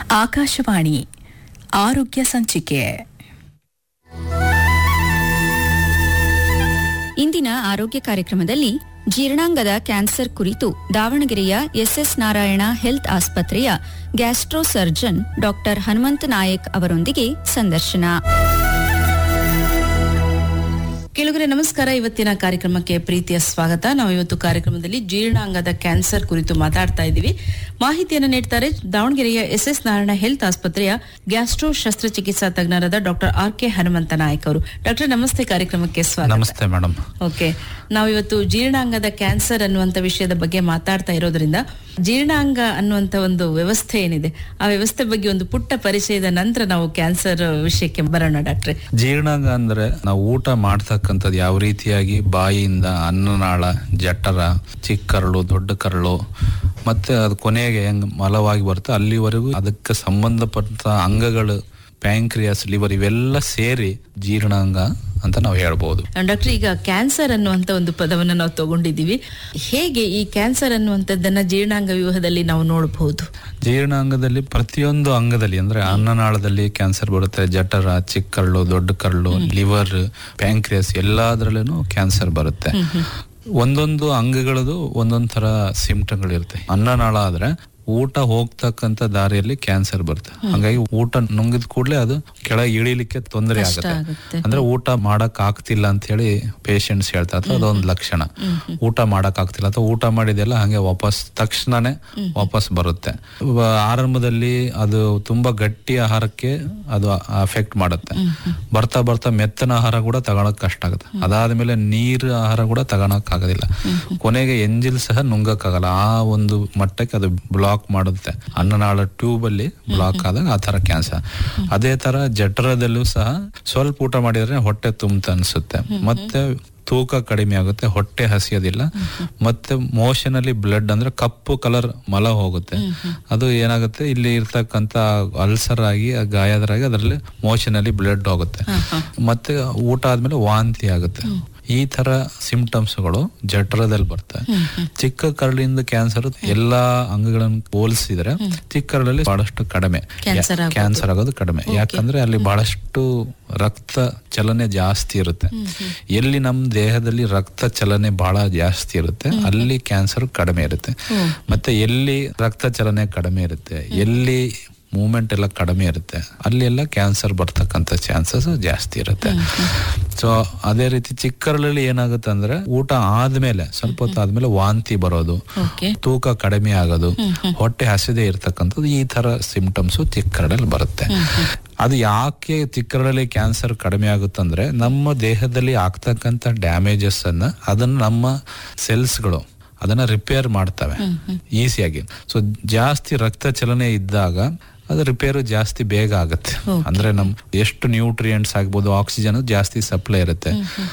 ಆಕಾಶವಾಣಿ ಆರೋಗ್ಯ ಸಂಚಿಕೆ ಇಂದಿನ ಆರೋಗ್ಯ ಕಾರ್ಯಕ್ರಮದಲ್ಲಿ ಜೀರ್ಣಾಂಗದ ಕ್ಯಾನ್ಸರ್ ಕುರಿತು ದಾವಣಗೆರೆಯ ಎಸ್ಎಸ್ ನಾರಾಯಣ ಹೆಲ್ತ್ ಆಸ್ಪತ್ರೆಯ gastro surgeon doctor Hanumantha Nayak ಅವರೊಂದಿಗೆ ಸಂದರ್ಶನ ಕೆಳಗರೆ ನಮಸ್ಕಾರ ಇವತ್ತಿನ ಕಾರ್ಯಕ್ರಮಕ್ಕೆ ಪ್ರೀತಿಯ ಸ್ವಾಗತ ನಾವು ಇವತ್ತು ಕಾರ್ಯಕ್ರಮದಲ್ಲಿ ಜೀರ್ಣಾಂಗದ ಕ್ಯಾನ್ಸರ್ ಕುರಿತು ಮಾತಾಡ್ತಾ ಇದ್ದೀವಿ ಮಾಹಿತಿಯನ್ನು ನೀಡ್ತಾರೆ ದಾವಣಗೆರೆಯ ಎಸ್ ಎಸ್ ನಾರಾಯಣ ಹೆಲ್ತ್ ಆಸ್ಪತ್ರೆಯ ಗ್ಯಾಸ್ಟ್ರೋ ಶಸ್ತ್ರಚಿಕಿತ್ಸಾ ತಜ್ಞರಾದ doctor R K Hanumantha Nayak ಅವರು ಡಾಕ್ಟರ್ ನಮಸ್ತೆ ಕಾರ್ಯಕ್ರಮಕ್ಕೆ ಸ್ವಾಗತ ನಮಸ್ತೆ ಮೇಡಮ್ ಓಕೆ ನಾವಿವತ್ತು ಜೀರ್ಣಾಂಗದ ಕ್ಯಾನ್ಸರ್ ಅನ್ನುವಂತ ವಿಷಯದ ಬಗ್ಗೆ ಮಾತಾಡ್ತಾ ಇರೋದ್ರಿಂದ ಜೀರ್ಣಾಂಗ ಅನ್ನುವಂತ ಒಂದು ವ್ಯವಸ್ಥೆ ಏನಿದೆ ಆ ವ್ಯವಸ್ಥೆ ಬಗ್ಗೆ ಒಂದು ಪುಟ್ಟ ಪರಿಚಯದ ನಂತರ ನಾವು ಕ್ಯಾನ್ಸರ್ ವಿಷಯಕ್ಕೆ ಬರೋಣ ಡಾಕ್ಟ್ರೆ ಜೀರ್ಣಾಂಗ ಅಂದ್ರೆ ನಾವು ಊಟ ಮಾಡ್ತಕ್ಕಂಥದ್ದು ಯಾವ ರೀತಿಯಾಗಿ ಬಾಯಿಯಿಂದ ಅನ್ನನಾಳ ಜಠರ ಚಿಕ್ಕ ಕರಳು ದೊಡ್ಡ ಕರಳು ಮತ್ತೆ ಅದು ಕೊನೆಗೆ ಹೆಂಗ್ ಮಲವಾಗಿ ಬರುತ್ತೆ ಅಲ್ಲಿವರೆಗೂ ಅದಕ್ಕೆ ಸಂಬಂಧಪಟ್ಟ ಅಂಗಗಳು ಪ್ಯಾಂಕ್ರಿಯಾಸ್ ಲಿವರ್ ಇವೆಲ್ಲ ಸೇರಿ ಜೀರ್ಣಾಂಗ ಅಂತ ನಾವು ಹೇಳ್ಬೋದು ಡಾಕ್ಟರ್ ಈಗ ಕ್ಯಾನ್ಸರ್ ಅನ್ನುವಂತ ಒಂದು ಪದವನ್ನು ನಾವು ತಗೊಂಡಿದ್ದೀವಿ ಹೇಗೆ ಈ ಕ್ಯಾನ್ಸರ್ ಅನ್ನುವಂಥದ್ದನ್ನ ಜೀರ್ಣಾಂಗ ವ್ಯೂಹದಲ್ಲಿ ನಾವು ನೋಡಬಹುದು ಜೀರ್ಣಾಂಗದಲ್ಲಿ ಪ್ರತಿಯೊಂದು ಅಂಗದಲ್ಲಿ ಅಂದ್ರೆ ಅನ್ನನಾಳದಲ್ಲಿ ಕ್ಯಾನ್ಸರ್ ಬರುತ್ತೆ ಜಠರ ಚಿಕ್ಕ ಕರಳು ದೊಡ್ಡ ಕರಳು ಲಿವರ್ ಪ್ಯಾಂಕ್ರಿಯಸ್ ಎಲ್ಲಾದ್ರಲ್ಲೂ ಕ್ಯಾನ್ಸರ್ ಬರುತ್ತೆ ಒಂದೊಂದು ಅಂಗಗಳದು ಒಂದೊಂದ್ ತರ ಸಿಂಪ್ಟಮ್ಗಳಿರುತ್ತೆ ಅನ್ನನಾಳ ಆದ್ರೆ ಊಟ ಹೋಗ್ತಕ್ಕಂತ ದಾರಿಯಲ್ಲಿ ಕ್ಯಾನ್ಸರ್ ಬರುತ್ತೆ ಹಾಗಾಗಿ ಊಟ ನುಂಗಿದ ಕೂಡಲೇ ಅದು ಕೆಳಗೆ ಇಳಿಲಿಕ್ಕೆ ತೊಂದರೆ ಆಗುತ್ತೆ ಆಗುತ್ತೆ. ಅಂದ್ರೆ ಊಟ ಮಾಡಕ್ ಆಗ್ತಿಲ್ಲ ಅಂತ ಹೇಳಿ ಪೇಷಂಟ್ಸ್ ಹೇಳ್ತಾರೆ ಅಥವಾ ಅದೊಂದು ಲಕ್ಷಣ ಊಟ ಮಾಡಕ್ ಆಗ್ತಿಲ್ಲ ಅಥವಾ ಊಟ ಮಾಡಿದೆಲ್ಲ ಹಂಗೆ ವಾಪಸ್ ತಕ್ಷಣನೇ ವಾಪಸ್ ಬರುತ್ತೆ ವ- ಆರಂಭದಲ್ಲಿ ಅದು ತುಂಬಾ ಗಟ್ಟಿ ಆಹಾರಕ್ಕೆ ಅದು ಅಫೆಕ್ಟ್ ಮಾಡುತ್ತೆ ಬರ್ತಾ ಬರ್ತಾ ಮೆತ್ತನ ಆಹಾರ ಕೂಡ ತಗೊಳಕ್ ಕಷ್ಟ ಆಗುತ್ತೆ ಅದಾದ್ಮೇಲೆ ನೀರು ಆಹಾರ ಕೂಡ ತಗೊಳಕ್ ಆಗೋದಿಲ್ಲ ಕೊನೆಗೆ ಎಂಜಿಲ್ ಸಹ ನುಂಗಕ್ ಆಗಲ್ಲ ಆ ಒಂದು ಮಟ್ಟಕ್ಕೆ ಅದು ಬ್ಲಾಕ್ ಮಾಡುತ್ತೆ ಅನ್ನನಾಳ ಟ್ಯೂಬ್ ಅಲ್ಲಿ ಬ್ಲಾಕ್ ಆದಾಗ ಆ ತರ ಕ್ಯಾನ್ಸರ್ ಅದೇ ತರ ಜಠರದಲ್ಲೂ ಸಹ ಸ್ವಲ್ಪ ಊಟ ಮಾಡಿದ್ರೆ ಹೊಟ್ಟೆ ತುಂಬ ಅನ್ಸುತ್ತೆ ಮತ್ತೆ ತೂಕ ಕಡಿಮೆ ಆಗುತ್ತೆ ಹೊಟ್ಟೆ ಹಸಿಯೋದಿಲ್ಲ ಮತ್ತೆ ಮೋಷನ್ ಅಲ್ಲಿ ಬ್ಲಡ್ ಅಂದ್ರೆ ಕಪ್ಪು ಕಲರ್ ಮಲ ಹೋಗುತ್ತೆ ಅದು ಏನಾಗುತ್ತೆ ಇಲ್ಲಿ ಇರ್ತಕ್ಕಂತ ಅಲ್ಸರ್ ಆಗಿ ಆ ಗಾಯದರಾಗಿ ಅದರಲ್ಲಿ ಮೋಷನ್ ಅಲ್ಲಿ ಬ್ಲಡ್ ಹೋಗುತ್ತೆ ಮತ್ತೆ ಊಟ ಆದ್ಮೇಲೆ ವಾಂತಿ ಆಗುತ್ತೆ ಈ ತರ ಸಿಂಪ್ಟಮ್ಸ್ಗಳು ಜಠರದಲ್ಲಿ ಬರ್ತವೆ ಚಿಕ್ಕ ಕರಳಿಂದ ಕ್ಯಾನ್ಸರ್ ಎಲ್ಲಾ ಅಂಗಗಳನ್ನು ಹೋಲಿಸಿದ್ರೆ ಚಿಕ್ಕ ಕರಳಲ್ಲಿ ಬಹಳಷ್ಟು ಕಡಿಮೆ ಕ್ಯಾನ್ಸರ್ ಆಗೋದು. ಕ್ಯಾನ್ಸರ್ ಆಗೋದು ಕಡಿಮೆ ಯಾಕಂದ್ರೆ ಅಲ್ಲಿ ಬಹಳಷ್ಟು ರಕ್ತ ಚಲನೆ ಜಾಸ್ತಿ ಇರುತ್ತೆ ಎಲ್ಲಿ ನಮ್ಮ ದೇಹದಲ್ಲಿ ರಕ್ತ ಚಲನೆ ಬಹಳ ಜಾಸ್ತಿ ಇರುತ್ತೆ ಅಲ್ಲಿ ಕ್ಯಾನ್ಸರ್ ಕಡಿಮೆ ಇರುತ್ತೆ ಮತ್ತೆ ಎಲ್ಲಿ ರಕ್ತ ಚಲನೆ ಕಡಿಮೆ ಇರುತ್ತೆ ಎಲ್ಲಿ ಮೂಮೆಂಟ್ ಎಲ್ಲ ಕಡಿಮೆ ಇರುತ್ತೆ ಅಲ್ಲಿ ಎಲ್ಲ ಕ್ಯಾನ್ಸರ್ ಬರ್ತಕ್ಕಂಥ ಚಾನ್ಸಸ್ ಜಾಸ್ತಿ ಇರುತ್ತೆ ಸೊ ಅದೇ ರೀತಿ ಚಿಕ್ಕರಳಲ್ಲಿ ಏನಾಗುತ್ತೆ ಅಂದ್ರೆ ಊಟ ಆದ್ಮೇಲೆ ಸ್ವಲ್ಪ ಹೊತ್ತು ಆದ್ಮೇಲೆ ವಾಂತಿ ಬರೋದು ಓಕೆ ತೂಕ ಕಡಿಮೆ ಆಗೋದು ಹೊಟ್ಟೆ ಹಸಿದೆ ಇರ್ತಕ್ಕಂಥದ್ದು ಈ ತರ ಸಿಂಪ್ಟಮ್ಸ್ ಚಿಕ್ಕರಡಲ್ಲಿ ಬರುತ್ತೆ ಅದು ಯಾಕೆ ಚಿಕ್ಕರಡಲ್ಲಿ ಕ್ಯಾನ್ಸರ್ ಕಡಿಮೆ ಆಗುತ್ತಂದ್ರೆ ನಮ್ಮ ದೇಹದಲ್ಲಿ ಆಗ್ತಕ್ಕಂಥ ಡ್ಯಾಮೇಜಸ್ ಅನ್ನ ಅದನ್ನ ನಮ್ಮ ಸೆಲ್ಸ್ಗಳು ಅದನ್ನ ರಿಪೇರ್ ಮಾಡ್ತವೆ ಈಸಿಯಾಗಿ ಸೊ ಜಾಸ್ತಿ ರಕ್ತ ಚಲನೆ ಇದ್ದಾಗ ಅದು ರಿಪೇರು ಜಾಸ್ತಿ ಬೇಗ ಆಗುತ್ತೆ ಅಂದ್ರೆ ನಮ್ ಎಷ್ಟು ನ್ಯೂಟ್ರಿಯೆಂಟ್ಸ್ ಆಗ್ಬೋದು ಆಕ್ಸಿಜನ್ ಜಾಸ್ತಿ ಸಪ್ಲೈ ಇರುತ್ತೆ